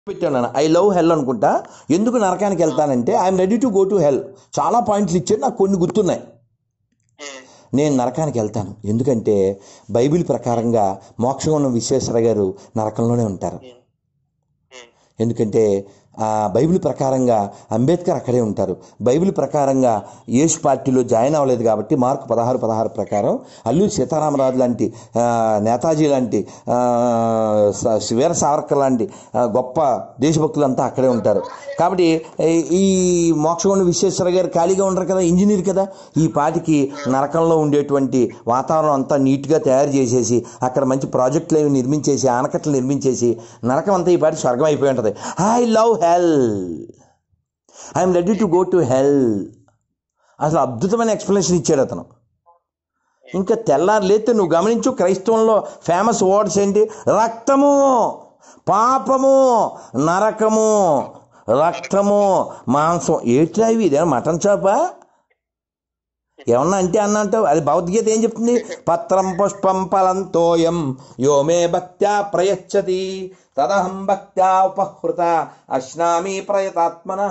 పెట్టాను I love హెల్ అనుకుంటా ఎందుకు నరకానికి వెళ్తానంటే I'm ready to go to hell చాలా పాయింట్లు ఇచ్చాడు నాకు కొన్ని గుర్తున్నాయి ఉమ్, నేను నరకానికి వెళ్తాను ఎందుకంటే బైబిల్ ప్రకారంగా మోక్షం ఉన్న విశ్వేశ్వర గారు నరకంలోనే ఉంటారు ఉమ్, ఉమ్, ఎందుకంటే ఆ బైబిల్ ప్రకారంగా అంబేద్కర్ అక్కడే ఉంటారు బైబిల్ ప్రకారంగా యేసు పార్టీలో జాయిన్ అవ్వలేదు కాబట్టి మార్కు పదహారు పదహారు ప్రకారం అల్లూరి సీతారామరాజు లాంటి ఆ, నేతాజీ లాంటి ఆ, స- వీర సావర్కర్ లాంటి ఆ, గొప్ప దేశభక్తులంతా అక్కడే ఉంటారు కాబట్టి ఈ- ఈ మోక్షగుండ విశ్వేశ్వర గారు ఖాళీగా ఉండరు కదా ఇంజనీర్ కదా ఈ పాటికి నరకంలో ఉండేటువంటి వాతావరణం అంతా నీట్గా తయారు చేసేసి అక్కడ మంచి ప్రాజెక్టులు ఏమి నిర్మించేసి ఆనకట్టలు నిర్మించేసి నరకం అంతా ఈ పాటి స్వర్గం అయిపోయి ఉంటుంది I love hell I'm ready to go to hell అసలు అద్భుతమైన ఎక్స్ప్లెనేషన్ ఇచ్చాడు అతను ఇంకా తెల్లారు లేతే నువ్వు గమనించు క్రైస్తవంలో ఫేమస్ వర్డ్స్ ఏంటి రక్తము పాపము నరకము రక్తము మాంసం ఏట్రా ఇవి ఇదేనా మటన్ చాపా ఏమన్నా అంటే అన్న అంటావు అది భగవద్గీత ఏం చెప్తుంది పత్రం పుష్పం ఫలం తోయం యోమే భక్త్యా ప్రయచ్చతి తదహం భక్త్యా ఉపహృత అశ్నామి ప్రయతాత్మన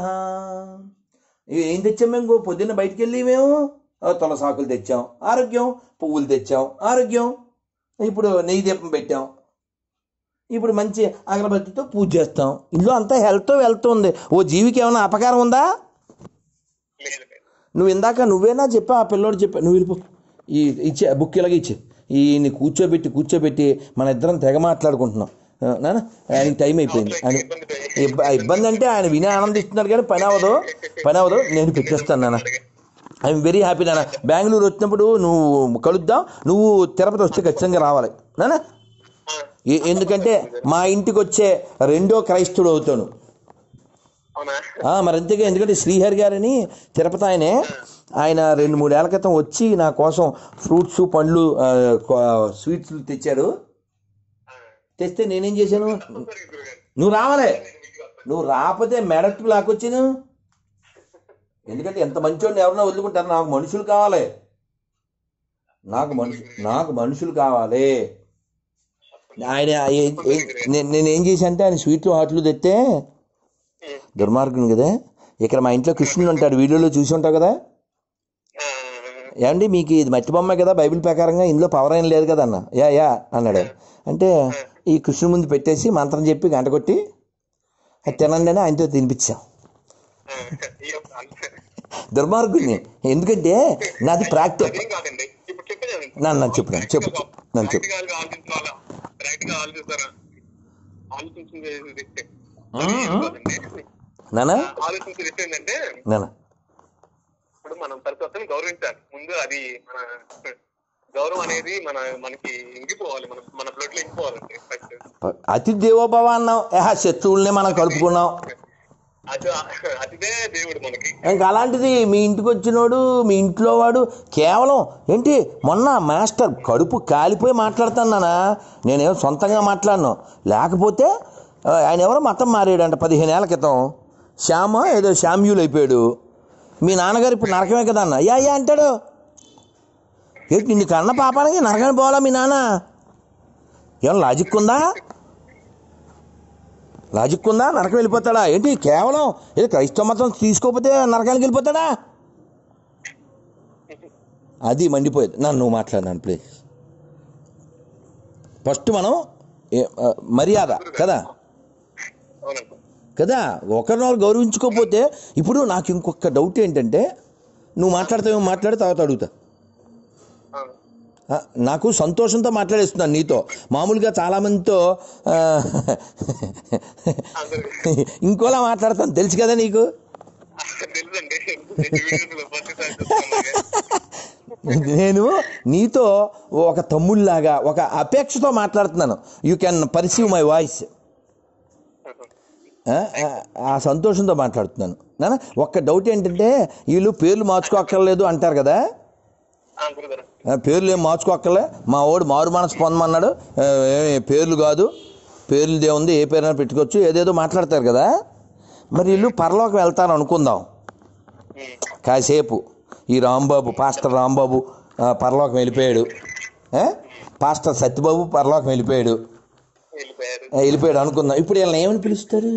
ఇవి ఏం తెచ్చాం మేము పొద్దున్న బయటికి వెళ్ళి మేము ఆ, తులసాకులు తెచ్చాం ఆరోగ్యం పువ్వులు తెచ్చాం ఆరోగ్యం ఇప్పుడు నెయ్యి దీపం పెట్టాం ఇప్పుడు మంచి అగరబత్తితో పూజ చేస్తాం ఇల్లు అంతా హెల్త్ వెళ్తూ ఉంది ఓ జీవికి ఏమైనా అపకారం ఉందా లేదు లేదు నువ్వు ఇందాక నువ్వేనా చెప్పా ఆ పిల్లోడు చెప్పా నువ్వు వెళ్ళిపో ఈ ఇచ్చే బుక్ ఇలాగ ఇచ్చే ఈయన్ని కూర్చోబెట్టి కూర్చోబెట్టి మన ఇద్దరం తెగ మాట్లాడుకుంటున్నాం ఆ, నాన్న ఆయనకి టైం అయిపోయింది ఆయన ఇబ్బ- ఇబ్బంది అంటే ఆయన విని ఆనందిస్తున్నారు కానీ పని అవ్వదు పని అవ్వదు నేను పెట్టేస్తాను నాన్న ఐఎమ్ వెరీ హ్యాపీ నాన్న బెంగళూరు వచ్చినప్పుడు నువ్వు కలుద్దాం నువ్వు తిరుపతి వస్తే ఖచ్చితంగా రావాలి నాన్న ఆ, ఎ- ఎందుకంటే మా ఇంటికి వచ్చే రెండో క్రైస్తుడు అవుతాను అవునా ఆ, మరి అంతేగా ఎందుకంటే శ్రీహరి గారని తిరుపతి ఆయనే ఆయన రెండు మూడేళ్ల క్రితం వచ్చి నా కోసం ఫ్రూట్స్ పండ్లు ఆ, కొ- స్వీట్స్ తెచ్చాడు ఆ, తెస్తే నేనేం చేశాను సరే గురుగారు నువ్వు రావాలి నువ్వు రాకపోతే మెడట్టు లాక్కొచ్చాను ఎందుకంటే ఎంత మంచోడిని ఎవరన్నా వదులుకుంటారు నాకు మనుషులు కావాలి నాకు మనుషులు నాకు మనుషులు కావాలి ఆయన ఏ- ఏ- నే- నేను ఏం చేశాను అంటే ఆయన స్వీట్లు హాట్లు తెస్తే ఉమ్, దుర్మార్గుని కదా ఇక్కడ మా ఇంట్లో కృష్ణుడు ఉంటాడు వీడియోలో చూసి ఉంటావు కదా ఆ, ఏమండి మీకు ఇది మట్టి బొమ్మే కదా బైబిల్ ప్రకారంగా ఇందులో పవర్ ఏం లేదు కదా అన్న యా యా అన్నాడు అంటే ఈ కృష్ణుడి ముందు పెట్టేసి మంత్రం చెప్పి గంట కొట్టి అది తినండి అని ఆయనతో తినిపించాం ఆ, ఈ యొక్క అంతే. దుర్మార్గుడిని ఎందుకంటే నాది ప్రాక్టికల్ అదేం కాదండి ఇప్పుడు చెప్పేది నన్ను నన్ను చెప్పు నన్ను చెప్పు నన్ను చెప్పు ప్రాక్టికల్ గా ఆలోచించాలా రైట్ గా ఆలోచిస్తారా ఆలోచించింది తెస్తే నానా ఆలోచించి తెస్తే ఏంటంటే నాన్న ఇప్పుడు మనం ప్రతి ఒక్కరిని గౌరవించాలి ముందు అది మన గౌరవం అనేది మన మనకి ఇంగిపోవాలి మన మన బ్లడ్ లో ఇంగిపోవాలండి ఫస్ట్ అతి దేవోభవ అన్నాం ఏహ శత్రువుల్ని మనం కలుపుకున్నాం అది అతిదే దేవుడు మనకి ఇంకా అలాంటిది మీ ఇంటికి వచ్చినోడు మీ ఇంట్లో వాడు కేవలం ఏంటి మొన్న మాస్టర్ కడుపు కాలిపోయి మాట్లాడుతాను నాన్న నేనేం సొంతంగా మాట్లాడను లేకపోతే ఆ, ఆయన ఎవరో మతం మారాడంట పదిహేను ఏళ్ల క్రితం శ్యామ ఏదో శామ్యూల్ అయిపోయాడు మీ నాన్నగారు ఇప్పుడు నరకమే కదా అన్న యా యా అంటాడు ఏంటి నిన్ను కన్న పాపానికి నరకని పోవాలా మీ నాన్న ఏమన్నా లాజిక్ ఉందా లాజిక్ ఉందా నరకం వెళ్ళిపోతాడా ఏంటి కేవలం ఏదో క్రైస్తవ మతం తీసుకోకపోతే నరకానికి వెళ్ళిపోతాడా అది మండిపోయేది నన్ను నువ్వు మాట్లాడినాను ప్లీజ్ ఫస్ట్ మనం ఏ- ఆ, మర్యాద కదా అవునండి కదా ఒకరినొకరు గౌరవించుకోకపోతే ఇప్పుడు నాకు ఇంకొక డౌట్ ఏంటంటే నువ్వు మాట్లాడతావేమో మాట్లాడి తర్వాత అడుగుతా ఆ, ఆ, నాకు సంతోషంతో మాట్లాడేస్తున్నాను నీతో మామూలుగా చాలామందితో ఆ, అందరూ ఇంకోలా మాట్లాడతాను తెలుసు కదా నీకు తెలుసండి వీడియోలో ఫస్ట్ టైం చూస్తున్నాను. నేను నీతో ఒక తమ్ముళ్ళలాగా ఒక అపేక్షతో మాట్లాడుతున్నాను you can perceive my voice ఆ సంతోషంతో మాట్లాడుతున్నాను నాన్న ఒక్క డౌట్ ఏంటంటే వీళ్ళు పేర్లు మార్చుకోక్కర్లేదు అంటారు కదా ఆ, గురుగారు ఆ, పేర్లు ఏం మార్చుకోక్కర్లే మా వాడు మారు మనసు పొందమన్నాడు ఆ, ఏ పేర్లు కాదు పేర్లు దేవుంది ఏ పేరైనా పెట్టుకోవచ్చు ఏదేదో మాట్లాడతారు కదా మరి వీళ్ళు పరలోకి వెళ్తాను అనుకుందాం ఉమ్, కాసేపు ఈ రాంబాబు పాస్టర్ రాంబాబు ఆ, పరలోకం వెళ్ళిపోయాడు ఆ? పాస్టర్ సత్యబాబు పరలోకం వెళ్ళిపోయాడు వెళ్ళిపోయారు ఆ, వెళ్ళిపోయాడు అనుకుందాం ఇప్పుడు వీళ్ళని ఏమని పిలుస్తారు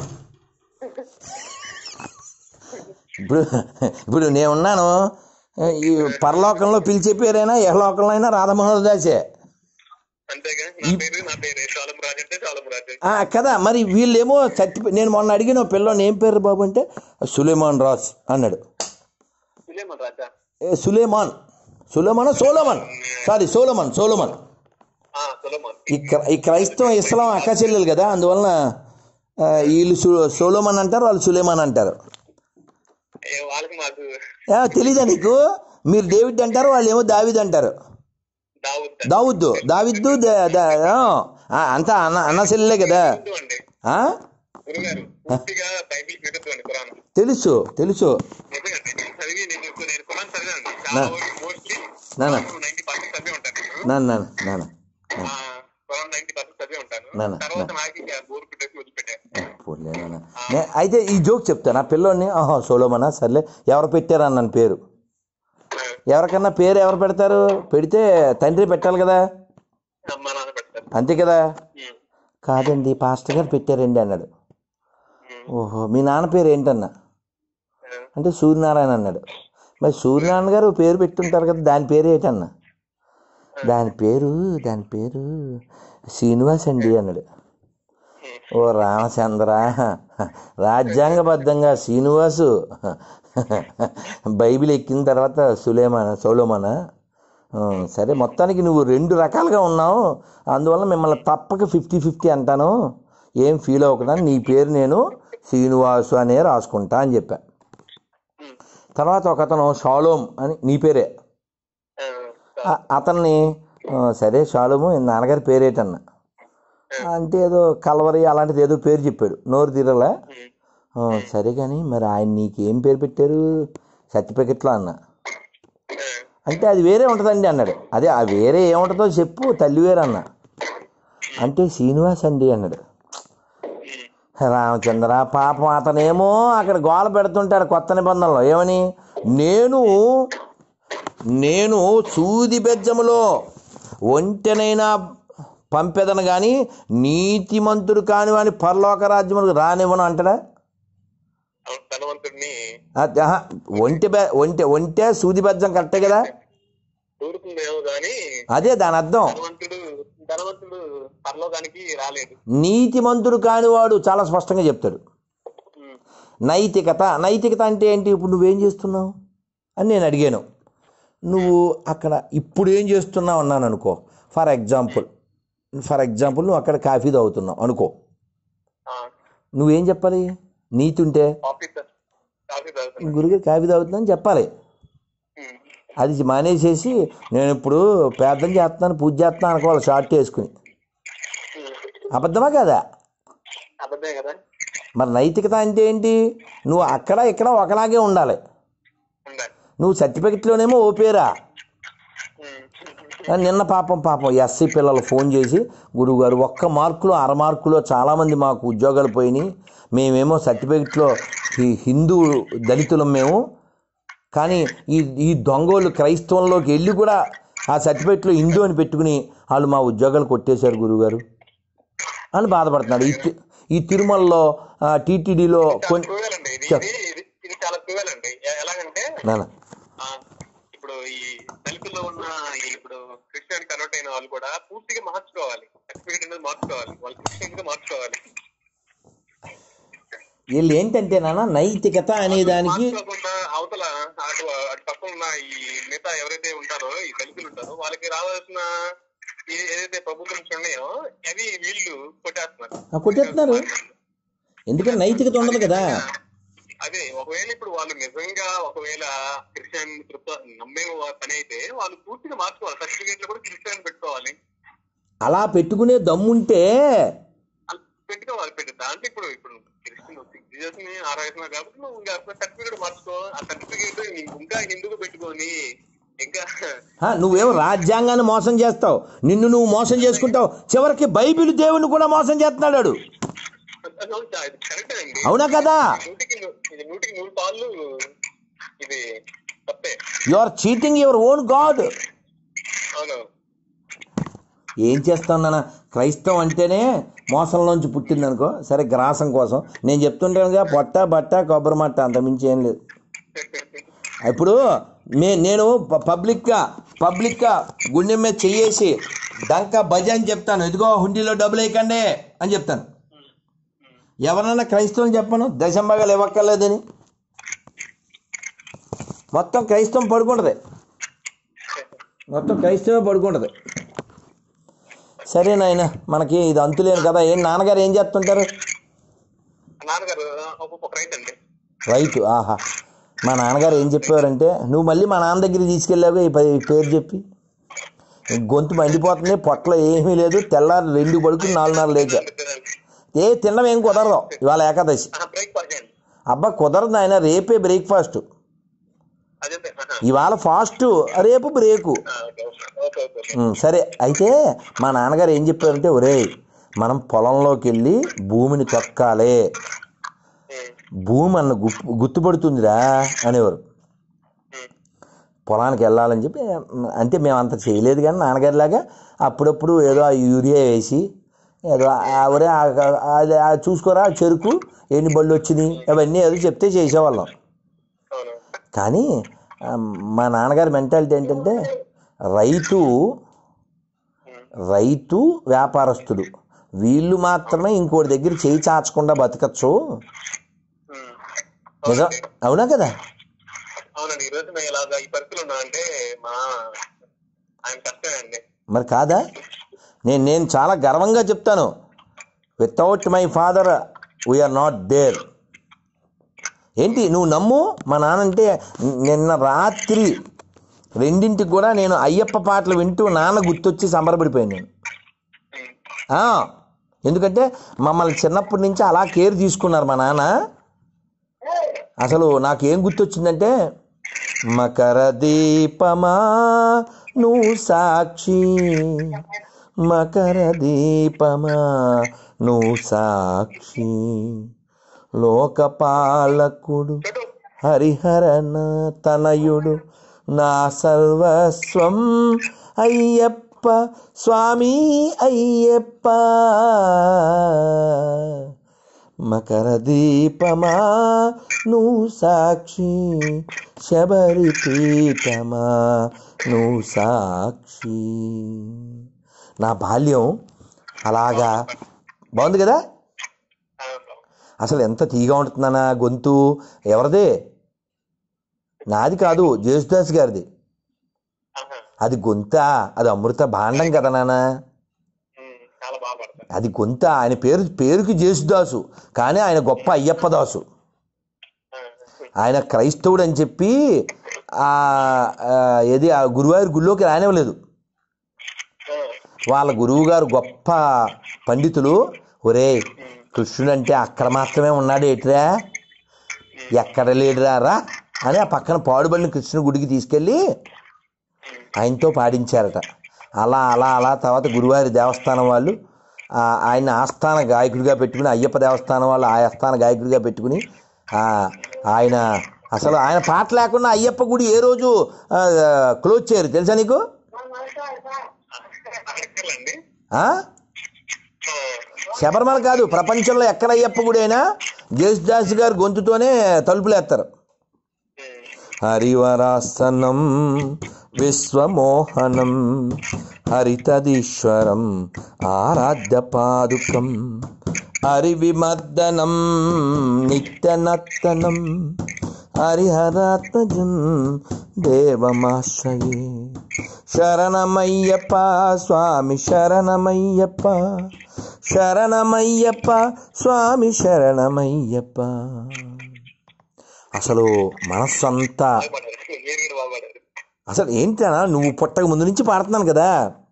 ఇప్పుడు ఇప్పుడు నేనున్నాను ఈ పరలోకంలో పిలిచే పేరైనా ఏ లోకంలో అయినా రాధమోహన్ దాసే అంతేగా నా పేరు నా పేరే చాలం రాజు అంటే చాలం రాజు ఆ, కదా మరి వీళ్ళేమో సర్టిఫి నేను మొన్న అడిగిన ఓ పిల్లని ఏం పేరు బాబు అంటే సులేమాన్ రాజ్ అన్నాడు సులేమన్ రాజా ఏ Suleman Suleman Solomon sorry Solomon Solomon ఆ సులమాన్ ఈ క్ర- ఈ క్రైస్తవం ఇస్లాం అక్క చెల్లెలు కదా అందువలన ఆ, వీళ్ళు సు- సోలోమన్ అంటారు వాళ్ళు సులేమాన్ అంటారు ఏ, వాళ్ళకి మాకు ఏ, తెలీదా నీకు మీరు డేవిడ్ అంటారు వాళ్ళు ఏమో దావిద్ అంటారు దావుద్ దావుద్దు దావిద్దు ద- ద- ఆ, ఆ, అంతా అన్న అన్న చెల్లెలే కదా విరుద్ధం అండి ఆ? గురుగారు పూర్తిగా బైబిల్ విరుద్ధం అండి కురాన్ తెలుసు తెలుసు నిజంగా నేను చదివి నేను నేను కురాన్ చదివాను చాలా మోస్ట్లీ నాన్న. నైన్టీ పర్సెంట్ చదివి ఉంటాను నేను. నాన్న నాన్న నాన్న ఆ, కురాన్ నైన్టీ పర్సెంట్ చదివి ఉంటాను నాన్న, తర్వాత నాకు ఇంకా బోర్ పెట్టేసి వదిలిపెట్టాను పోన్లే నాన్న. నే- అయితే ఈ జోక్ చెప్తాను ఆ పిల్లోని ఆహా సోలోమనా సర్లే ఎవరు పెట్టారు అన్నాను పేరు ఆ, ఎవరికన్నా పేరు ఎవరు పెడతారు పెడితే తండ్రి పెట్టాలి కదా అమ్మ నాన్న పెడతారు అంతే కదా ఉమ్, కాదండి పాస్టర్ గారు పెట్టారండి అన్నాడు ఉమ్, ఓహో మీ నాన్న పేరు ఏంటన్నా ఆ, అంటే సూర్యనారాయణ అన్నాడు మరి సూర్యనారాయణ గారు పేరు పెట్టుంటారు కదా దాని పేరు ఏంటన్నా దాని పేరు దాని పేరు శ్రీనివాస్ అండి అన్నాడు ఓ రామచంద్ర రాజ్యాంగబద్ధంగా శ్రీనివాసు బైబిల్ ఎక్కిన తర్వాత సులేమాన సోలోమాన ఆ, సరే మొత్తానికి నువ్వు రెండు రకాలుగా ఉన్నావు అందువల్ల మిమ్మల్ని తప్పక ఫిఫ్టీ ఫిఫ్టీ అంటాను ఏం ఫీల్ అవ్వకుండా నీ పేరు నేను శ్రీనివాసు అనే రాసుకుంటా అని చెప్పా ఉమ్, తర్వాత ఒక అతను షాలోమ్ అని నీ పేరే ఆ, ఆ- అతన్ని ఆ, సరే షాలోము నాన్నగారి పేరేటన్నా అంటే ఏదో కలవరి అలాంటిది ఏదో పేరు చెప్పాడు నోరు తీరలా ఉమ్, ఆ, సరే కానీ మరి ఆయన నీకేం పేరు పెట్టారు సర్టిఫికెట్లో అన్న ఆ, అంటే అది వేరే ఉంటుందండి అన్నాడు అదే ఆ వేరే ఏముంటుందో చెప్పు తల్లి వేరు అన్న అంటే శ్రీనివాస్ అండి అన్నాడు ఉమ్, రామచంద్ర పాపం అతనేమో అక్కడ గోల పెడుతుంటాడు కొత్త నిబంధనలో ఏమని నేను నేను సూది బెజ్జములో ఒంటెనైనా పంపెదను కానీ నీతిమంతుడు కాని వాని పరలోక రాజ్యములకు రానివ్వను అంటాడా అవును, ధనవంతుడిని అది, ఆహా, ఒంటె బె ఒంటె ఒంటె సూది బెజ్జం కరెక్టే కదా దూరుతుందేమో గాని అదే దాని అర్థం ధనవంతుడు ధనవంతుడు పరలోకానికి రాలేదు నీతిమంతుడు కానివాడు చాలా స్పష్టంగా చెప్తాడు ఉమ్, నైతికత నైతికత అంటే ఏంటి ఇప్పుడు నువ్వేం చేస్తున్నావు అని నేను అడిగాను నువ్వు అక్కడ ఇప్పుడు ఏం చేస్తున్నావు అన్నాను అనుకో ఫర్ ఎగ్జాంపుల్ ఫర్ ఎగ్జాంపుల్ నువ్వు అక్కడ కాఫీ తాగుతున్నావు అనుకో ఆ, నువ్వేం చెప్పాలి నీతి ఉంటే ఆఫీసర్ కాఫీ తాగుతున్నా గురుగారు కాఫీ తాగుతుందని చెప్పాలి ఉమ్, అది మానేసేసి నేను ఇప్పుడు ప్రార్థన చేస్తున్నాను పూజ చేస్తున్నాను అనుకోవాలి షార్ట్ వేసుకుని ఉమ్, అబద్ధమా కదా అబద్ధమే కదా మరి నైతికత అంటే ఏంటి నువ్వు అక్కడ ఇక్కడ ఒకలాగే ఉండాలి ఉండాలి నువ్వు సర్టిఫికెట్లోనేమో ఓ పేరా ఉమ్, నిన్న పాపం పాపం ఎస్సీ పిల్లలు ఫోన్ చేసి గురువుగారు ఒక్క మార్కులో అర మార్కులో చాలామంది మాకు ఉద్యోగాలు పోయినాయి మేమేమో సర్టిఫికెట్లో ఈ హిందూ దళితులం మేము కానీ ఈ ఈ దొంగోళ్ళు క్రైస్తవంలోకి వెళ్ళి కూడా ఆ సర్టిఫికెట్లో హిందూ అని పెట్టుకుని వాళ్ళు మా ఉద్యోగాలు కొట్టేశారు గురువుగారు అని బాధపడుతున్నాడు ఈ తి- ఈ తిరుమలలో టీటీడీలో చాలా కొన్ని cruel అండి ఇది చెప్. ఇది ఇది- ఇది చాలా క్రూవల్ అండి ఎ- ఎలాగంటే నాన్న ఆ, ఇప్పుడు ఈ దళితుల్లో ఉన్న ఈ ఇప్పుడు క్రిస్టియన్ కన్వర్ట్ అయిన వాళ్ళు కూడా పూర్తిగా మార్చుకోవాలి సర్టిఫికేట్ అనేది మార్చుకోవాలి వాళ్ళు క్రిస్టియన్ గా మార్చుకోవాలి వీళ్ళు ఏంటంటే నాన్న నైతికత అనే దానికి మార్చుకోకుండా అవతల అటు అటు పక్కన ఉన్న ఈ మిగతా ఎవరైతే ఉంటారో ఈ దళితులు ఉంటారో వాళ్ళకి రావాల్సిన ఏ- ఏదైతే ప్రభుత్వం నుంచి ఉన్నాయో అవి వీళ్ళు కొట్టేస్తున్నారు ఆ, కొట్టేస్తున్నారు ఎందుకంటే నైతికత ఉండదు కదా అదే ఒకవేళ ఇప్పుడు వాళ్ళు నిజంగా ఒకవేళ క్రిస్టియన్ కృత నమ్మే వా- పని అయితే వాళ్ళు పూర్తిగా మార్చుకోవాలి సర్టిఫికేట్ లో కూడా క్రిస్టియన్ పెట్టుకోవాలి అలా పెట్టుకునే దమ్ముంటే అలా పెట్టుకోవాలి పెట్టు దాంట్లో ఇప్పుడు ఇప్పుడు క్రిస్టియన్ జీసస్ ని ఆరాధిస్తున్నా కాబట్టి నువ్వు ఇంకా సర్టిఫికేట్ మార్చుకో ఆ సర్టిఫికేట్ ఇంకా హిందూగా పెట్టుకొని ఇంకా ఆ, నువ్వేమో రాజ్యాంగాన్ని మోసం చేస్తావు నిన్ను నువ్వు మోసం చేసుకుంటావు చివరికి బైబిల్ దేవుని కూడా మోసం చేస్తున్నాడు వాడు. కరెక్ట్ అండి అవునా కదా నూటికి నూ- ఇది నూటికి నూరు పాళ్ళు ఇది తప్పే you are cheating your own god అవును ఏం చేస్తాను నాన్న క్రైస్తవం అంటేనే మోసంలోంచి పుట్టింది అనుకో సరే గ్రాసం కోసం నేను చెప్తుంటానుగా పొట్ట బట్ట కొబ్బరి మట్ట అంత మించి ఏం లేదు ఇప్పుడు మే నేను ప- పబ్లిక్గా పబ్లిక్గా గుండె మీద చెయ్యేసి డంక బజ అని చెప్తాను ఇదిగో హుండీలో డబ్బులు వేయకండి అని చెప్తాను ఎవరన్నా క్రైస్తవం చెప్పను దశంభాగాలు ఇవ్వక్కర్లేదని మొత్తం క్రైస్తవం పడుకుంటుంది మొత్తం క్రైస్తవే పడుకుంటుంది సరే నాయన మనకి ఇది అంతులేను కదా ఏం నాన్నగారు ఏం చేస్తుంటారు నాన్నగారు ఒక్కొక్క రైతు అండి రైతు ఆహా మా నాన్నగారు ఏం చెప్పేవారంటే నువ్వు మళ్ళీ మా నాన్న దగ్గరికి తీసుకెళ్ళావు ఈ ప- ఈ పేరు చెప్పి గొంతు మండిపోతుంది పొట్టలో ఏమీ లేదు తెల్లారి రెండు పడుకుని నాలుగున్నర లేచా ఏ తినడం ఏం కుదరదు ఇవాళ ఏకాదశి బ్రేక్ఫాస్ట్ అండి అబ్బా కుదరదు ఆయన రేపే బ్రేక్ఫాస్ట్ అదే ఆహా. ఇవాళ ఫాస్ట్ రేపు బ్రేకు ఆ, ఓకే ఓకే ఓకే ఓకే ఉమ్, సరే అయితే మా నాన్నగారు ఏం చెప్పారంటే ఒరేయ్ మనం పొలంలోకి వెళ్ళి భూమిని తొక్కాలి ఉమ్, భూమి అన్న గుర్తు గుర్తుపడుతుందిరా అనేవారు ఉమ్, పొలానికి వెళ్ళాలని చెప్పి ఉమ్, అంటే మేము అంత చేయలేదు కానీ నాన్నగారిలాగా అప్పుడప్పుడు ఏదో ఆ యూరియా వేసి ఏదో ఆ ఒరే ఆ- ఆ- అది ఆ చూసుకోరా ఆ చెరుకు ఎన్ని బళ్ళు వచ్చినాయి అవన్నీ ఏదో చెప్తే చేసేవాళ్ళం అవును కానీ ఆ, మా నాన్నగారి మెంటాలిటీ ఏంటంటే రైతు ఉమ్, రైతు వ్యాపారస్తుడు వీళ్ళు మాత్రమే ఇంకోటి దగ్గర చేయి చాచకుండా బతకచ్చు ఉమ్. నిజం అవునా కదా అవునండి ఈ రోజు మేము ఇలాగా ఈ పరిస్థితులు ఉన్నామంటే మా ఆయన కష్టమే అండి మరి కాదా నేను నేను చాలా గర్వంగా చెప్తాను without my father we are not there ఏంటి నువ్వు నమ్ము మా నాన్న అంటే నిన్న రాత్రి రెండింటికి కూడా నేను అయ్యప్ప పాటలు వింటూ నాన్న గుర్తొచ్చి సంబరపడిపోయాను నేను ఉమ్, ఆ, ఎందుకంటే మమ్మల్ని చిన్నప్పటి నుంచి అలా కేర్ తీసుకున్నారు మా నాన్న అసలు నాకేం గుర్తొచ్చిందంటే మకర దీపమా నువ్వు సాక్షి మకర దీపమా నువ్వు సాక్షి లోకపాలకుడు హరిహరన తనయుడు నా సర్వస్వం అయ్యప్ప స్వామి అయ్యప్ప మకర దీపమా నువ్వు సాక్షి శబరి పీఠమా నువ్వు సాక్షి నా బాల్యం అలాగా బాగుంది కదా అవును. అసలు ఎంత తీగా ఉంటుందన్నా గొంతు ఎవరిదే నాది కాదు జేసుదాస్ గారిది ఆహా. అది గొంత అది అమృత భాండం కదా నాన్న ఉమ్, చాలా బాగా పడతారు అది గొంత ఆయన పేరు పేరుకి జేసుదాసు కానీ ఆయన గొప్ప అయ్యప్ప దాసు ఆ, ఆయన క్రైస్తవుడు అని చెప్పి ఆ ఆ, ఏది ఆ గురువారి గుళ్ళోకి రానివ్వలేదు ఆ, వాళ్ళ గురువు గారు గొప్ప పండితులు ఒరే కృష్ణుడు అంటే అక్కడ మాత్రమే ఉన్నాడు ఏట్రా ఎక్కడ లేడురా రా అని ఆ పక్కన పాడుబడిన కృష్ణుడి గుడికి తీసుకెళ్ళి ఆయనతో పాడించారట అలా అలా అలా తర్వాత గురువారి దేవస్థానం వాళ్ళు ఆ, ఆయన ఆస్థాన గాయకుడిగా పెట్టుకుని అయ్యప్ప దేవస్థానం వాళ్ళు ఆ ఆస్థాన గాయకుడిగా పెట్టుకుని ఆ, ఆయన అసలు ఆయన పాట లేకుండా అయ్యప్ప గుడి ఏ రోజు ఆ, క్లోజ్ చేయరు తెలుసా నీకు అక్కర్లేండి ఆ? ఆ, శబరిమల కాదు ప్రపంచంలో ఎక్కడ అయ్యప్ప గుడి అయినా జేసుదాస్ గారు గొంతుతోనే తలుపులేస్తారు ఉమ్, హరివరాసనం విశ్వమోహనం హరితదీశ్వరం ఆరాధ్య పాదుకం హరివిమర్దనం నిత్యనర్తనం హరిహరాత్మజం దేవమాశ్రయే శరణమయ్యప్ప స్వామి శరణమయ్యప్ప శరణమయ్యప్ప స్వామి శరణమయ్యప్ప అసలు మనస్సంతా బాగా పాడారు మీరు కూడా బాగా పాడారు అసలు ఏంటనా నువ్వు పుట్టక ముందు నుంచి పాడుతున్నాను కదా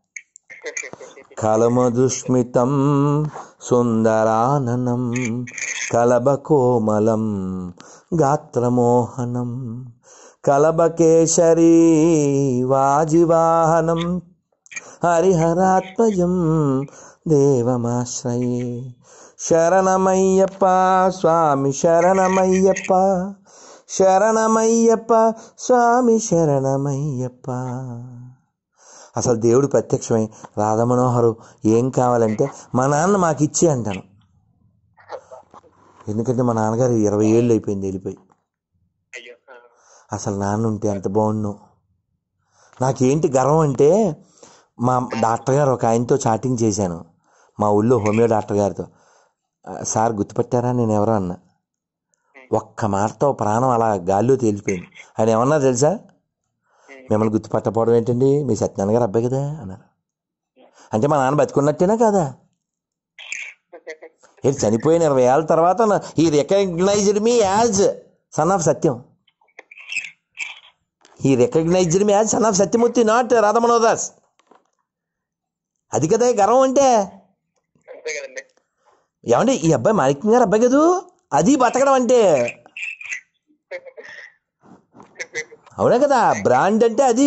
కలమధుస్మితం సుందరాననం కలబకోమలం గాత్రమోహనం కలబకేశరీ వాజివాహనం హరిహరాత్మజం దేవమాశ్రయే శరణమయ్యప్ప స్వామి శరణమయ్యప్ప శరణమయ్యప్ప స్వామి శరణమయ్యప్ప అసలు దేవుడు ప్రత్యక్షమై రాధమనోహరు ఏం కావాలంటే మా నాన్న మాకు ఇచ్చే అంటాను ఎందుకంటే మా నాన్నగారు ఇరవై ఏళ్ళు అయిపోయింది వెళ్ళిపోయి అయ్యో ఆ. అసలు నాన్న ఉంటే ఎంత బాగుండు నాకేంటి గర్వం అంటే మా డాక్టర్ గారు ఒక ఆయనతో చాటింగ్ చేశాను మా ఊళ్ళో హోమియో డాక్టర్ గారితో "ఆ, సార్ గుర్తుపెట్టారా నేను ఎవరో అన్నా ఒక్క మాటతో ప్రాణం అలా గాల్లో తేలిపోయింది ఆయన ఏమన్నా తెలుసా మిమ్మల్ని గుర్తుపట్టకపోవడం ఏంటండి మీ సత్యనారాయణ గారు అబ్బాయి కదా అన్నారు అంటే మా నాన్న బతికున్నట్టేనా కదా ఏంటి చనిపోయిన ఇరవై ఏళ్ళ తర్వాత ఈ recognised me as son of Satyam ఈ recognised me as son of Satyamurthy not Radhamanodas అది కదా ఈ గర్వం అంటే అంతే కదండి ఏమండి ఈ అబ్బాయి మాణిక్యం గారు అబ్బాయి కదూ అది బతకడం అంటే అవునా కదా బ్రాండ్ అంటే అది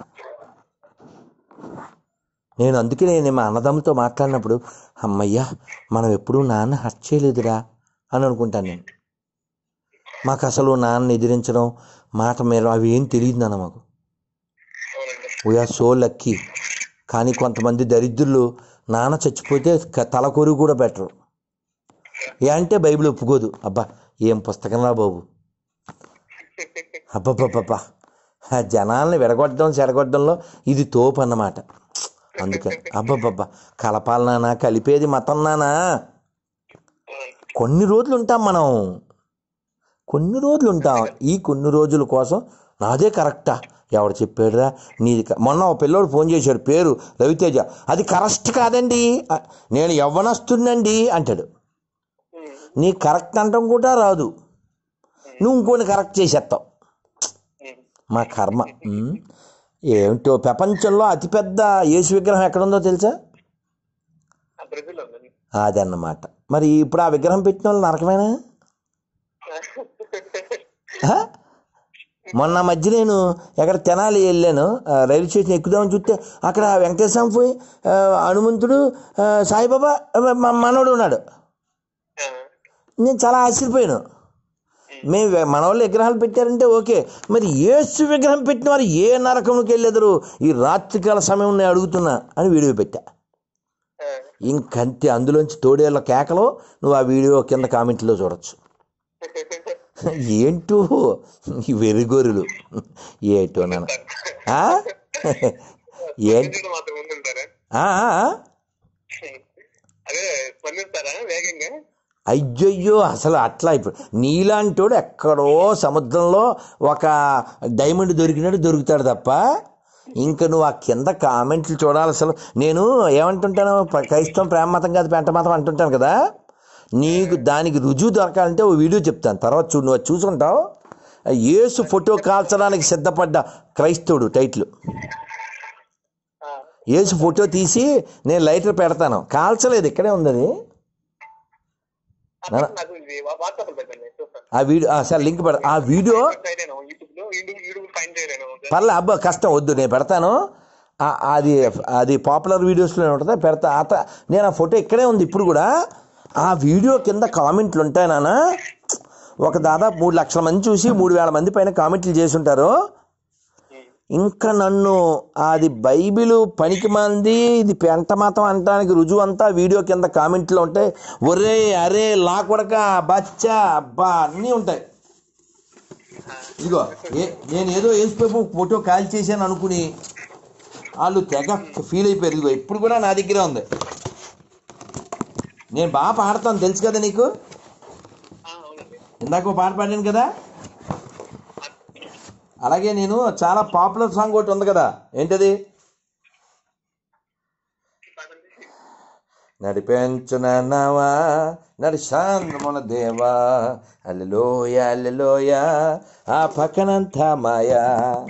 నేను అందుకే నేను మా అన్నదమ్ముతో మాట్లాడినప్పుడు అమ్మయ్యా మనం ఎప్పుడూ నాన్న హర్ట్ చేయలేదురా అని అనుకుంటాను నేను మాకు అసలు నాన్న ఎదిరించడం మాట మీద అవి ఏం తెలియదు నాన్న మాకు అవునండి వీఆర్ సో లక్కీ కానీ కొంతమంది దరిద్రులు నాన్న చచ్చిపోతే క- తల కొరువు కూడా పెట్టరు ఏ అంటే బైబిల్ ఒప్పుకోదు అబ్బా ఏం పుస్తకంరా బాబు అబ్బబ్బబ్బబ్బా ఆ జనాల్ని విడగొట్టడం చెడగొట్టడంలో ఇది తోపు అన్నమాట అందుకని అబ్బబ్బబ్బా కలపాలి నానా కలిపేది మతం నానా కొన్ని రోజులు ఉంటాం మనం కొన్ని రోజులు ఉంటాం ఈ కొన్ని రోజుల కోసం నాదే కరెక్టా ఎవడు చెప్పాడురా నీది క- మొన్న ఒక పిల్లోడు ఫోన్ చేశాడు పేరు రవితేజ అది కరెక్ట్ కాదండి అ- నేను యవ్వనస్తుందండి అంటాడు నీ కరెక్ట్ అంటాం కూడా రాదు నువ్వు ఇంకోని కరెక్ట్ చేసేస్తావు మా కర్మ ఉమ్. ఏమిటో ప్రపంచంలో అతిపెద్ద యేసు విగ్రహం ఎక్కడుందో తెలుసా ఆ బ్రెజిల్ ఉందండి అదన్నమాట మరి ఇప్పుడు ఆ విగ్రహం పెట్టిన వాళ్ళు నరకమేనా ఆ? మొన్న మధ్య నేను ఎక్కడ తెనాలి వెళ్ళాను ఆ, రైలు స్టేషన్ ఎక్కుదామని చూస్తే అక్కడ వెంకటేశ్వరం పోయి ఆ, హనుమంతుడు ఆ, సాయిబాబా ఆ, మా మనోడు ఉన్నాడు ఆ. నేను చాలా ఆశ్చర్యపోయాను మేము వె- మన వాళ్ళు విగ్రహాలు పెట్టారంటే ఓకే మరి ఏసు విగ్రహం పెట్టిన వారు ఏ నరకంలోకి వెళ్ళెదరు ఈ రాత్రికాల సమయం నేను అడుగుతున్నా అని వీడియో పెట్టా ఆ. ఇంకంతే అందులోంచి తోడేళ్ళ కేకలో నువ్వు ఆ వీడియో కింద కామెంట్లో చూడొచ్చు ఏంటో ఈ వెరిగోరులు ఏటో నాన్న ఆ? ఏంటి స్పందించడం మాత్రం ముందుంటారా ఆ, ఆ, ఆ? అదే స్పందిస్తారా వేగంగా అయ్యయ్యో అసలు అట్లా ఇప్పుడు నీలాంటోడు ఎక్కడో సముద్రంలో ఒక డైమండ్ దొరికినట్టు దొరుకుతాడు తప్ప ఇంకా నువ్వు ఆ కింద కామెంట్లు చూడాలి అసలు నేను ఏమంటుంటాను ప- క్రైస్తవం ప్రేమ మతం కాదు పెంట మతం అంటుంటాను కదా నీకు దానికి రుజువు దొరకాలంటే ఓ వీడియో చెప్తాను తర్వాత చూడు నువ్వు అది చూసుకుంటావు యేసు ఫోటో కాల్చడానికి సిద్ధపడ్డ క్రైస్తవుడు టైటిల్ ఆ. యేసు ఫోటో తీసి నేను లైటర్ పెడతాను కాల్చలేదు ఇక్కడే ఉంది అది అప్పుడు నాకు ఇది వాట్సాప్ పెట్టండి చూస్తాను ఆ వీడియో ఆ, సరే లింక్ పెడ ఆ వీడియో చేయలేను యూట్యూబ్ లో యూట్యూబ్ యూట్యూబ్ ఫైన్ చేయలేను పర్లే అబ్బా కష్టం వద్దు నేను పెడతాను ఆ- అది అది పాపులర్ వీడియోస్లో ఉంటుంది పెడతా అత నేను ఆ ఫోటో ఇక్కడే ఉంది ఇప్పుడు కూడా ఆ వీడియో కింద కామెంట్లు ఉంటాయి నాన్న ఒక దాదాపు మూడు లక్షల మంది చూసి మూడు వేల మంది పైన కామెంట్లు చేసి ఉంటారు ఇంకా నన్ను అది బైబిల్ పనికి మంది ఇది పెంట మాతం అనడానికి రుజువు అంతా వీడియో కింద కామెంట్లో ఉంటాయి ఒరే అరే లా కొడక బచ్చా అబ్బా అన్నీ ఉంటాయి ఇదిగో ఏ- నేను ఏదో వేసిపోయి ఫోటో కాల్ చేశాను అనుకుని వాళ్ళు తెగ ఫీల్ అయిపోయారు ఇదిగో ఇప్పుడు కూడా నా దగ్గరే ఉంది నేను బాగా పాడతాను తెలుసు కదా నీకు ఆ, అవునండి ఇందాక ఓ పాట పాడాను కదా అలాగే నేను చాలా పాపులర్ సాంగ్ ఒకటి ఉంది కదా ఏంటది పాడండి. నడిపించున నవా నడిశాంద్రమున దేవా అల్లెలోయ అల్లెలోయ ఆ పక్కనంతా మాయా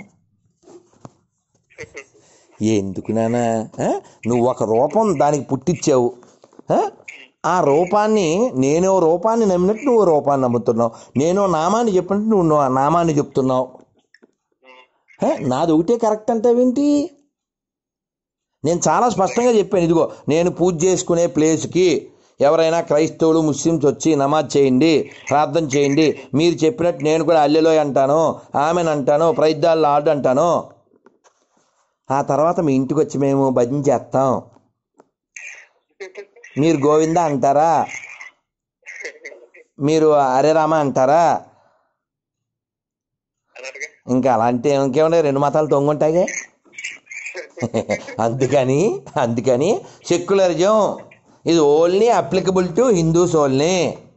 ఎందుకు నానా ఆ? నువ్వు ఒక రూపం దానికి పుట్టించావు ఆ? ఆ రూపాన్ని నేను రూపాన్ని నమ్మినట్టు నువ్వు రూపాన్ని నమ్ముతున్నావు నేను నామాన్ని చెప్పినట్టు నువ్వు నా- నామాన్ని చెప్తున్నావు ఆ? నాది ఒకటే కరెక్ట్ అంటావేంటి నేను చాలా స్పష్టంగా చెప్పాను ఇదిగో నేను పూజ చేసుకునే ప్లేస్కి ఎవరైనా క్రైస్తవులు ముస్లిమ్స్ వచ్చి నమాజ్ చేయండి ప్రార్థన చేయండి మీరు చెప్పినట్టు నేను కూడా అల్లెలోయ అంటాను ఆమెను అంటాను ప్రైద్దాల్ లార్డ్ అంటాను ఆ తర్వాత మీ ఇంటికి వచ్చి మేము భజన చేస్తాం మీరు గోవింద అంటారా మీరు హరే రామ అంటారా అన్నట్టుగా ఇంకా అలాంటి ఇంకేముండే రెండు మతాలు తొంగుంటాయిగా అందుకని అందుకని సెక్యులరిజం ఇది only applicable to Hindus only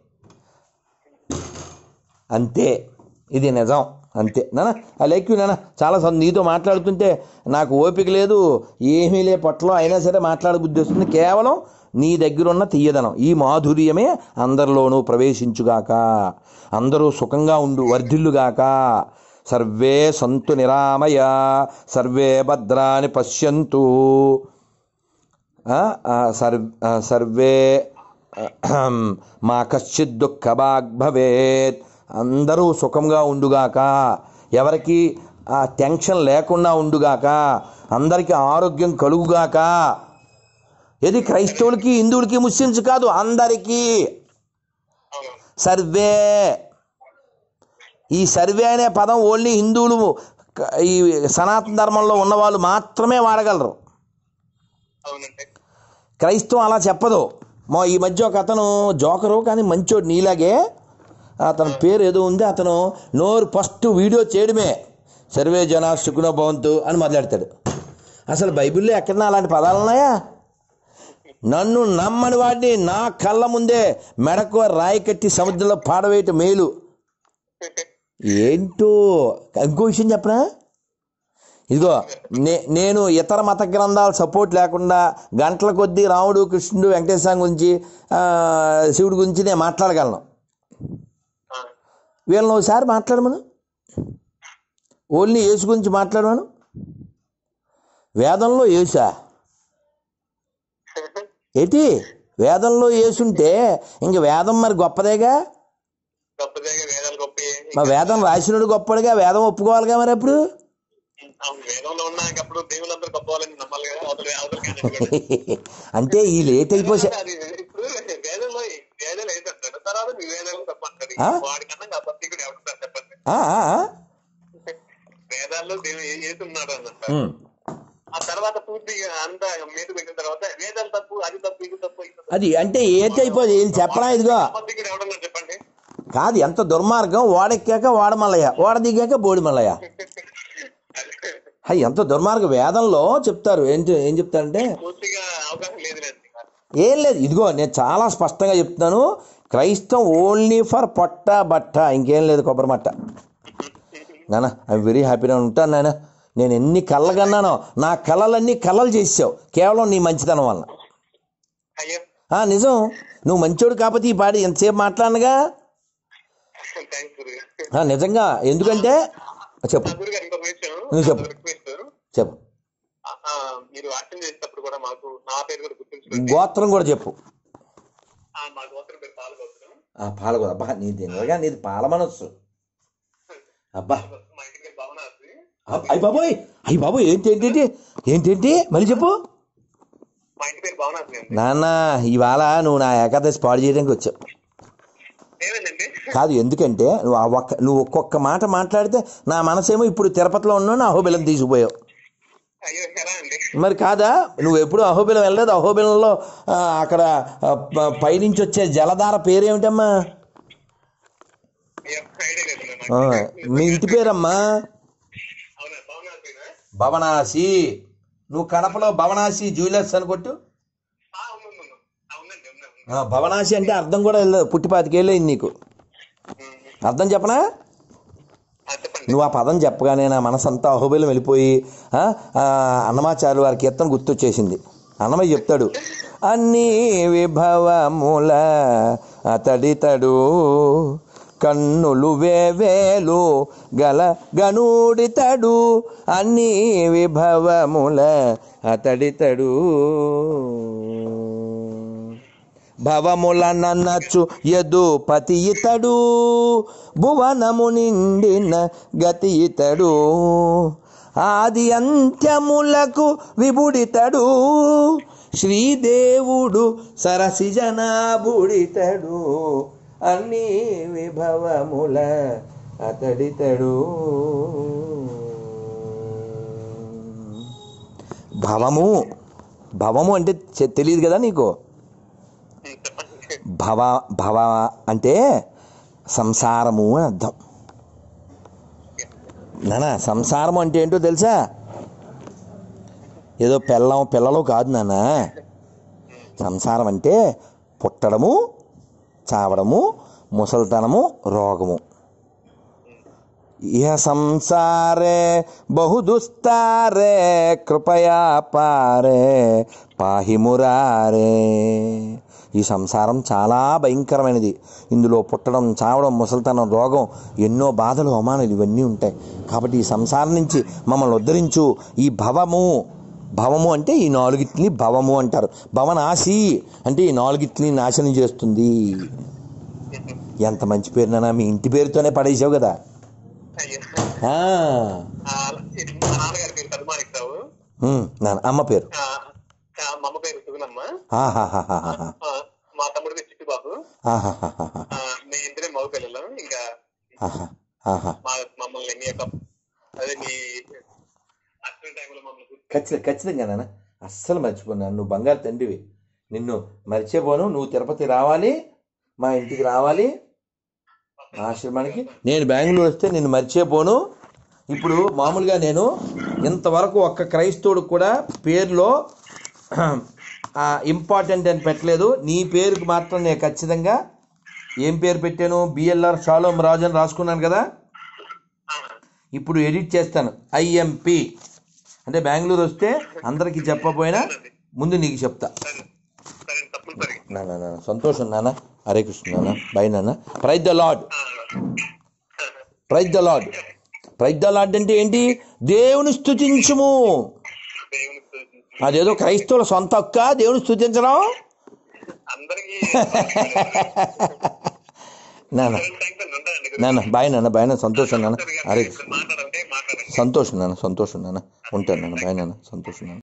అంతే ఇది నిజం అంతే నానా ఆ లైక్ నాన్న చాలా సం- నీతో మాట్లాడుతుంటే నాకు ఓపిక లేదు ఏమీ లే పట్లో అయినా సరే మాట్లాడబుద్ధి వస్తుంది కేవలం నీ దగ్గర ఉన్న తీయదనం ఈ మాధుర్యమే అందరిలోనూ ప్రవేశించుగాక అందరూ సుఖంగా ఉండు వర్ధిల్లుగాక సర్వే సంతు నిరామయ సర్వే భద్రాని పశ్యంతు ఆ, ఆ, సర్వ్ ఆ, సర్వే అహం, మా కశ్చిత్ దుఃఖభాగ్ భవేత్ అందరూ సుఖంగా ఉండుగాక ఎవరికి ఆ టెన్షన్ లేకుండా ఉండుగాక అందరికీ ఆరోగ్యం కలుగుగాక ఇది క్రైస్తవులకి హిందువులకి ముస్లిమ్స్ కాదు అందరికీ అవును సర్వే ఈ సర్వే అనే పదం ఓన్లీ హిందువులు క- ఈ సనాతన ధర్మంలో ఉన్నవాళ్ళు మాత్రమే వాడగలరు అవునండి క్రైస్తవం అలా చెప్పదు మా ఈ మధ్య ఒక అతను జోకరు కానీ మంచోడు నీలాగే అతని పేరు ఏదో ఉంది అతను నోరు ఫస్ట్ వీడియో చేయడమే సర్వే జన సుఖన భవంతు అని మొదలెడతాడు అసలు బైబిల్లో ఎక్కడన్నా అలాంటి పదాలు ఉన్నాయా నన్ను నమ్మని వాడిని నా కళ్ళ ముందే మెడకు రాయి కట్టి సముద్రంలో పాడవేయటం మేలు ఏంటో ఇంకో విషయం చెప్పనా ఇదిగో నే నేను ఇతర మత గ్రంథాల సపోర్ట్ లేకుండా గంటల కొద్దీ రాముడు కృష్ణుడు వెంకటేశ్వర గురించి ఆ, శివుడి గురించి నేను మాట్లాడగలను ఆ, వీళ్ళని ఒకసారి మాట్లాడమను ఓన్లీ యేసు గురించి మాట్లాడమను వేదంలో యేసా ఏంటి వేదంలో యేసుంటే ఇంక వేదం మరి గొప్పదేగా గొప్పదేగా వేదాలు గొప్ప మా వేదం రాసినోడు గొప్పడుగా వేదం ఒప్పుకోవాలిగా మరి అప్పుడు అవును వేదంలో ఉన్న అప్పుడు దేవులందరూ గొప్ప వాళ్ళని నమ్మాలి కదా అవతల అవతల క్యాండిడేట్ కూడా. అంటే ఈ లేట్ అయిపోసా అది ఇప్పుడు వేదంలో వేదాలు ఏంటంటాడు తర్వాత నీ వేదాలు తప్ప అంటాడు ఆ? వాడికన్నా నా పత్రికుడు ఎవరు చెప్పండి ఆ, ఆ, ఆ? వేదాల్లో దేవుడు ఏ- ఏసు ఉన్నాడు అన్నట్టు ఉమ్. ఆ తర్వాత పూర్తిగా అంతా మీద పెట్టిన తర్వాత వేదాలు తప్పు అది తప్పు ఇది తప్పు ఇది తప్పు అది అంటే ఏటి అయిపోయి వీళ్ళు చెప్పరా ఇదిగో పత్రికుడు ఎవడన్నా చెప్పండి కాదు ఎంత దుర్మార్గం వాడెక్కాక వాడమల్లయ్య వాడ దిగాక బోడి మల్లయ్య హై, ఎంత దుర్మార్గం వేదంలో చెప్తారు ఏంటి ఏం చెప్తారంటే పూర్తిగా అవకాశం లేదు లేదు ఏం లేదు ఇదిగో నేను చాలా స్పష్టంగా చెప్తున్నాను క్రైస్తం ఓన్లీ ఫర్ పొట్ట బట్ట ఇంకేం లేదు కొబ్బరి మట్ట నాన్న ఐ వెరీ హ్యాపీగా ఉంటాను నాయన నేను ఎన్ని కళ్ళ కన్నానో నా కళలన్నీ కళలు చేసావు కేవలం నీ మంచితనం వలన అయ్యో ఆ, నిజం నువ్వు మంచోడు కాకపోతే ఈ పాడి ఎంతసేపు మాట్లాడనుగా థ్యాంక్స్ గురుగారు ఆ, నిజంగా ఎందుకంటే చెప్పు ఆ గురుగారు ఇంకొక విషయం నువ్వు చెప్పు. రిక్వెస్ట్ చెప్పు మీరు అర్థం చేసేటప్పుడు కూడా మాకు నా పేరు కూడా గుర్తుంచుకోండి గోత్రం కూడా చెప్పు ఆ, మా గోత్రం పేరు పాల్గొత్రం ఆ పాలగో అబ్బా నీది నిజంగా నీది పాల మనస్సు అబ్బా మా ఇంటి పేరు భవనాథి అబ్బ- అయ్ బాబోయ్ అయ్యి బాబోయ్ ఏంటి ఏంటి ఏంటేంటి మళ్ళీ చెప్పు మా ఇంటి పేరు భవనాథి అండి నాన్న ఇవాళ నువ్వు నా ఏకాదశి పాడు చేయడానికి వచ్చావు ఏమైందండి కాదు ఎందుకంటే నువ్వు ఆ ఒక్క నువ్వు ఒక్కొక్క మాట మాట్లాడితే నా మనసేమో ఇప్పుడు తిరుపతిలో ఉన్నాను అహోబిలం తీసుకుపోయావు అయ్యో ఎలా అండి మరి కాదా నువ్వు ఎప్పుడు అహోబిలం వెళ్ళలేదు అహోబిలంలో ఆ, అక్కడ ఆ, ప- పైనుంచి వచ్చే జలధార పేరేమిటమ్మా అయ్యో ఐడియా లేదు ఆ, నాకు మీ ఇంటి పేరమ్మా అవునా భవనాథినా భవనాసి నువ్వు కడపలో భవనాసి జ్యువెలర్స్ అని కొట్టు ఆ, ఉంది, ఉంది, ఉంది. ఆ, ఉందండి ఉంది, ఉంది. ఆ, భవనాసి అంటే అర్థం కూడా వెళ్ళదు పుట్టిపాతికేళ్ళయింది నీకు ఉమ్. అర్థం చెప్పనా ఆ, చెప్పండి నువ్వు ఆ పదం చెప్పగానే నా మనసంతా అహోబిలం వెళ్ళిపోయి ఆ, ఆ, అన్నమాచార్యులు వారి కీర్తన గుర్తొచ్చేసింది అన్నమయ్య చెప్తాడు అన్ని విభవముల అతడితడు కన్నులు వేవేలు గల గనుడితడు అన్ని విభవముల అతడితడు భవముల నన్నచ్చు యదు పతి ఇతడు భువనము నిండిన గతి ఇతడు ఆది అంత్యములకు విభుడితడు శ్రీదేవుడు సరసిజనాభుడితడు అన్ని విభవముల అతడితడు భవము భవము అంటే చె- తెలియదు కదా నీకు ఉమ్, చెప్పండి భవ భవ అంటే సంసారము అని అర్థం నానా సంసారం అంటే ఏంటో తెలుసా ఏదో పిల్లం పిల్లలు కాదు నాన్న సంసారం అంటే పుట్టడము చావడము ముసలితనము రోగము ఇహ సంసారే బహుదుస్తారే కృపయా పారే పాహి మురారే ఈ సంసారం చాలా భయంకరమైనది ఇందులో పుట్టడం చావడం ముసలితనం రోగం ఎన్నో బాధలు అవమానాలు ఇవన్నీ ఉంటాయి కాబట్టి ఈ సంసారం నుంచి మమ్మల్ని ఉద్ధరించు ఈ భవము భవము అంటే ఈ నాలుగిట్ని భవము అంటారు భవనాశి అంటే ఈ నాలుగిట్ని నాశనం చేస్తుంది ఎంత మంచి పేరు నాన్న మీ ఇంటి పేరుతోనే పడేసావు కదా అయ్యో ఆ, ఆ, ఇది మా నాన్నగారి పేరు పద్మానికరావు ఉమ్, నాన్న అమ్మ పేరు ఆ, ఆ, మా అమ్మ పేరు సుగుణమ్మ ఆహాహాహాహా. ఆ, మా తమ్ముడి పేరు చిట్టుబాబు ఆహాహాహాహా. ఆ, మీ ఇద్దరే మగ పిల్లలు ఇంకా ఆహా. ఆహా. మా మమ్మల్ని మీ యొక్క అదే మీ అక్కడ టైంలో మమ్మల్ని గుర్తు ఖచ్చితంగా ఖచ్చితంగా నాన్న అస్సలు మర్చిపోను నువ్వు బంగారు తండ్రివి నిన్ను మర్చిపోను నువ్వు తిరుపతి రావాలి మా ఇంటికి రావాలి మా ఆశ్రమానికి నేను బెంగళూరు వస్తే నిన్ను మర్చిపోను ఇప్పుడు మామూలుగా నేను ఇంతవరకు ఒక్క క్రైస్తవుడు కూడా పేరులో ఇంపార్టెంట్ అని పెట్టలేదు నీ పేరుకి మాత్రం నేను ఖచ్చితంగా ఏం పేరు పెట్టాను బిఎల్ఆర్ షాలోం రాజు అని రాసుకున్నాను కదా ఆ, ఇప్పుడు ఎడిట్ చేస్తాను ఐఎంపి అంటే బెంగళూరు వస్తే అందరికీ చెప్పకపోయినా ముందు నీకు చెప్తా సరే సరే తప్పనిసరి నాన్న నాన్న సంతోషం నాన్న హరే కృష్ణ నాన్న బై నాన్న praise the lord praise the lord praise the lord అంటే ఏంటి దేవుని స్థుతించుము దేవుని స్తుతించు. అదేదో క్రైస్తవుల సొంత హక్క దేవుని స్థుతించడం అందరికీ నాన్న థ్యాంక్స్ అండి ఉంటానండి నాన్న బాయ్ నాన్న బాయ్ నాన్న సంతోషం నాన్న హరే కృష్ణ మాట్లాడంటే మాట్లాడండి సంతోషం నాన్న సంతోషం నాన్న ఉంటాను నాన్న బాయ్ నాన్న సంతోషం నాన్న